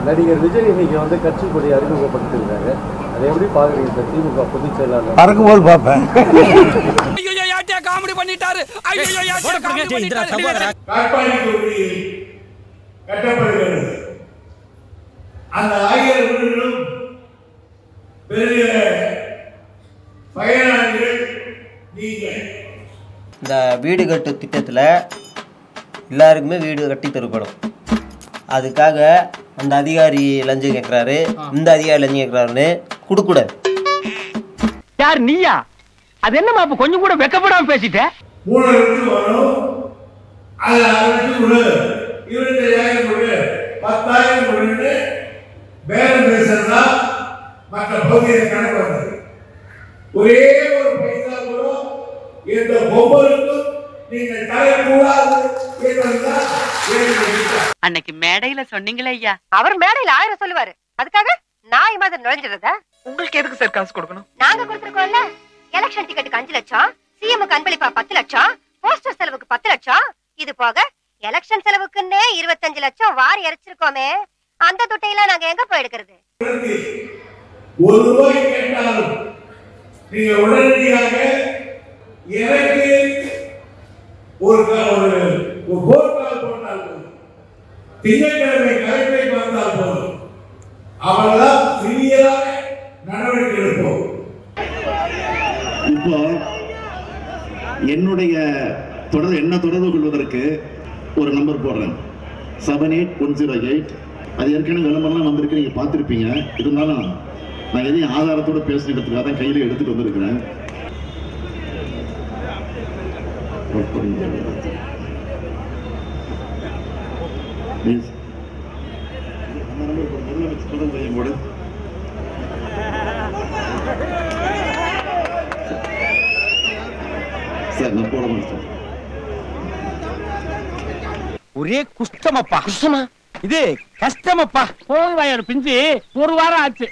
நடிகர் விஜய் இன்னைக்கு வந்து கட்சி கொடி அறிமுகப்படுத்திருக்காங்க அதை எப்படி பாக்குறீங்க சார் திமுக பொதுச் செயலாளர் பறக்கும்போது பார்ப்பேன் ஐயோ யார்ட்டியா காமெடி பண்ணிட்டாரு ஐயோ யார்ட்டியா காமெடி பண்ணிட்டாரு காட்பாடி தொகுதி கட்டப்படுகிறது அந்த ஆயிரம் வீடுகளும் பெரிய பயனாளிகள் நீங்கள் இந்த வீடு கட்டு திட்டத்தில் எல்லாருக்குமே வீடு கட்டி தரப்படும் அதுக்காக அந்த அதிகாரி லஞ்சம் கேட்குறாரு இந்த அதிகாரி லஞ்சம் கேட்குறாருன்னு கொடுக்கூடாது யார் நீயா அது என்னமா அப்ப கொஞ்சம் கூட வெக்கப்படாம பேசிட்ட மூணு லட்சம் வரும் அது அரை லட்சம் கொடு இருபத்தஞ்சாயிரம் கொடு பத்தாயிரம் கொடுன்னு பேரம் பேசுறதா மற்ற பகுதியில் கணக்கு வந்தது ஒரே ஒரு பைசா கூட இந்த ஒவ்வொருக்கும் நீங்கள் தரக்கூடாது என்பதுதான் என்னுடைய திட்டம். அன்னைக்கு மேடையில சொன்னீங்களே ஐயா அவர் மேடையில ஆயிரம் சொல்லுவாரு அதுக்காக நாய் மாதிரி நுழைஞ்சிருந்தா உங்களுக்கு எதுக்கு சார் காசு கொடுக்கணும் நாங்க கொடுத்துருக்கோம்ல எலெக்ஷன் டிக்கெட்டுக்கு அஞ்சு லட்சம் சிஎம்க்கு அன்பளிப்பா பத்து லட்சம் போஸ்டர் செலவுக்கு பத்து லட்சம் இது போக எலெக்ஷன் செலவுக்குன்னே இருபத்தஞ்சு லட்சம் வாரி இறைச்சிருக்கோமே அந்த துட்டையெல்லாம் நாங்க எங்க போய் எடுக்கிறது ஒரு ரூபாய் கேட்டாலும் நீங்க உடனடியாக எனக்கு ஒரு க- ஒரு ஒரு போன் கால் போட்டால் போதும் திங்கட்கிழமை கலெக்டரை பார்த்தால் போதும் அவர்களால் சிறியதாக நடவடிக்கை எடுப்போம் இப்போ என்னுடைய தொடர் என்ன தொடர்பு கொள்வதற்கு ஒரு நம்பர் போடுறேன் seven eight one zero eight அது ஏற்கனவே விளம்பரம்லாம் வந்திருக்கு நீங்க பார்த்துருப்பீங்க இருந்தாலும் நான் எதையும் ஆதாரத்தோட பேசுறதுக்காக தான் கையில எடுத்துட்டு வந்திருக்கிறேன் Please. அந்த நம்பர் போடு. முதல்ல வச்சு தொடர்பு செய்யும் போடு சார் நான் போட மாட்டேன் ஒரே குஷ்டமப்பா குஷ்டமா இது கஷ்டமப்பா போன் வாயாரு பிஞ்சு ஒரு வாரம் ஆச்சு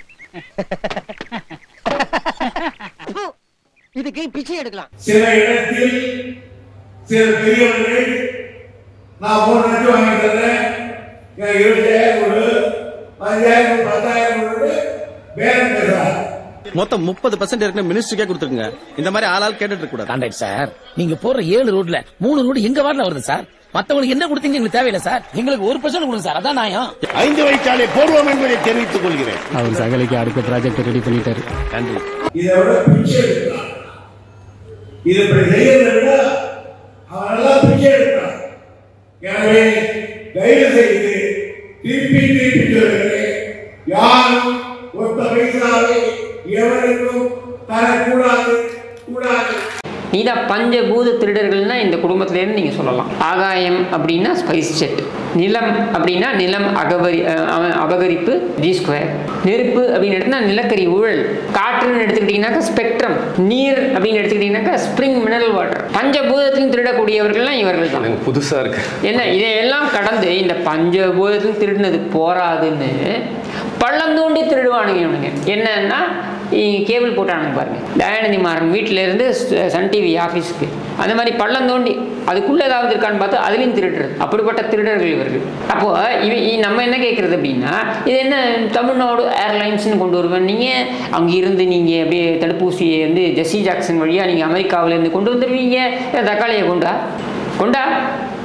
இதுக்கு பிச்சை எடுக்கலாம் சில இடத்தில் சில பெரியவர்கள் நான் மூணு லட்சம் வாங்கி தரேன் எனக்கு இருபத்தாயிரம் கொடு பதினஞ்சாயிரம் கொடு, பத்தாயிரம் கொடு பேரம் பேசுறாங்க மொத்தம் முப்பது பர்சன்ட் இருக்கு மினிஸ்டருக்கே கொடுத்துருங்க இந்த மாதிரி ஆளால் கேட்டுட்டு இருக்க கூடாது கான்ட்ராக்ட் சார் நீங்க போற ஏழு ரோட்ல மூணு ரோடு எங்க வார்டுல வருது சார் மத்தவங்களுக்கு என்ன கொடுத்தீங்க எங்களுக்கு தேவையில்லை சார் எங்களுக்கு ஒரு பர்சன்ட் கொடுங்க சார் அதான் நியாயம் ஐந்து வழிச்சாலை போடுவோம் என்பதை தெரிவித்துக் கொள்கிறேன் அவர் சகலைக்கு அடுத்த ப்ராஜெக்ட் ரெடி பண்ணிட்டாரு நன்றி இதை விட பிச்சை எடுக்கலாம் இது இப்படி செய்யறதை விட அவன் நல்லா பிச்சை எடுக்கிறான் எனவே தயவு செய்து திருப்பி திருப்பி சொல்கிறேன் யாரும் ஒத்த பைசாவை எவருக்கும் தரக்கூடாது கூடாது நீதான் பஞ்சபூத திருடர்கள்னா இந்த குடும்பத்திலேருந்து நீங்கள் சொல்லலாம் ஆகாயம் அப்படின்னா ஸ்பைஸ் செட் நிலம் அப்படின்னா நிலம் அகபரி அஹ், அவ- அபகரிப்பு ஜி ஸ்கொயர் நெருப்பு அப்படின்னு எடுத்தா நிலக்கரி ஊழல் காற்றுன்னு எடுத்துக்கிட்டிங்கனாக்கா ஸ்பெக்ட்ரம் நீர் அப்படின்னு எடுத்துக்கிட்டிங்கனாக்கா ஸ்ப்ரிங் மினரல் வாட்டர் பஞ்சபூதத்திலும் திருடக்கூடியவர்கள்லாம் இவர்கள் தான் புதுசா இருக்கு என்ன இதையெல்லாம் கடந்து இந்த பஞ்சபூதத்தில் திருடினது போராதுன்னு பள்ளம் தோண்டி திருடுவானுங்க இவனுங்க என்னன்னா இ- கேபிள் போட்டானுங்க பாருங்க தயாநிதி மாறன் வீட்டில இருந்து ச- சன் டிவி ஆஃபீஸுக்கு அந்த மாதிரி பள்ளம் தோண்டி அதுக்குள்ள ஏதாவது இருக்கான்னு பார்த்தா அதுலேயும் திருடுறது அப்படிப்பட்ட திருடர்கள் இவர்கள் அப்போ இவ இ- நம்ம என்ன கேட்குறது அப்படின்னா இது என்ன தமிழ்நாடு ஏர்லைன்ஸ்னு கொண்டு வருவேன் நீங்கள் அங்கிருந்து நீங்கள் அப்படியே தடுப்பூசியை வந்து ஜெஸ்ஸி ஜாக்சன் வழியாக நீங்கள் அமெரிக்காவிலேருந்து கொண்டு வந்துடுவீங்க இல்ல தக்காளியை கொண்டா கொண்டா